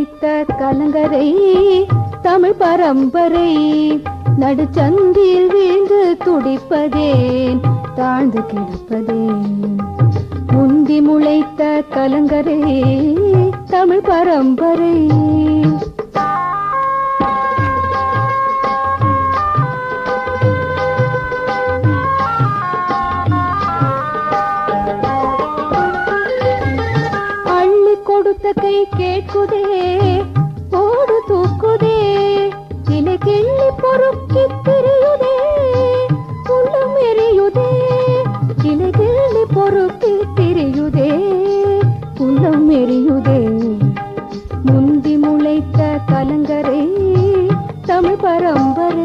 முளைத்த கலங்கரை தமிழ் பரம்பரை நடுச்சந்தில் வீழ்ந்து துடிப்பதேன் தாழ்ந்து கிடப்பதேன் முந்தி முளைத்த கலங்கரை தமிழ் பரம்பரை அள்ளி கொடுத்த கை கேட்குதே ஓடு தூக்குதே இலை கிள்ளி பொறுக்கி திரியுதே உள்ளம் எரியுதே இலை கிள்ளி பொறுக்கி திரியுதே உள்ளம் எரியுதே முந்தி முளைத்த கலங்கரை தமிழ் பரம்பரை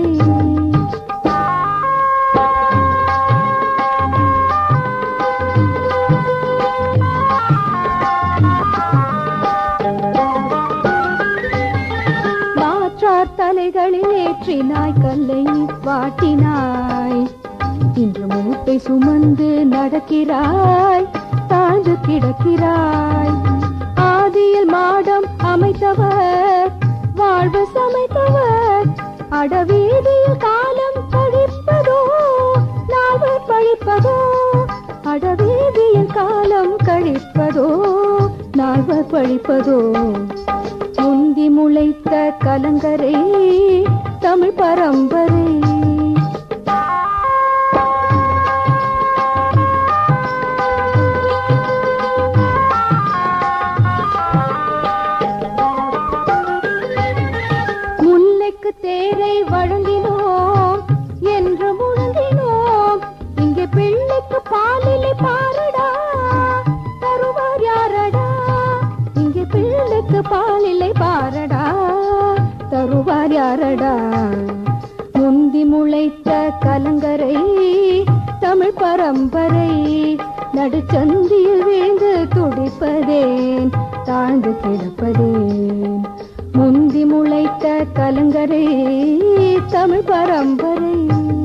மாற்றார் தலைகளில் ஏற்றினாய் கல்லை வாட்டினாய் இன்று மூட்டை சுமந்து நடக்கிறாய் தாழ்ந்து கிடக்கிறாய் ஆதியில் மாடம் அமைத்தவர் வாழ்வு சமைத்தவர் அடவீதியில் காலம் கழிப்பதோ நாவல் பழிப்பதோ அடவீதியில் காலம் கழிப்பதோ நால்வர் பழிப்பதோ முந்தி முளைத்த கலங்கரை தமிழ் பரம்பரை முல்லைக்கு தேரை வழங்கினோம் என்று முழங்கினோம் இங்கே பிள்ளைக்கு பாலிலை பாரடா தருவார் யாரடா இங்கே பிள்ளைக்கு பாலிலை பாரடா தருவார் யாரடா முந்தி முளைத்த கலங்கரை தமிழ் பரம்பரை நடுச்சந்தியில் வீழ்ந்து துடிப்பதேன் தாழ்ந்து கிடப்பதேன் முந்தி முளைத்த கலங்கரை தமிழ் பரம்பரை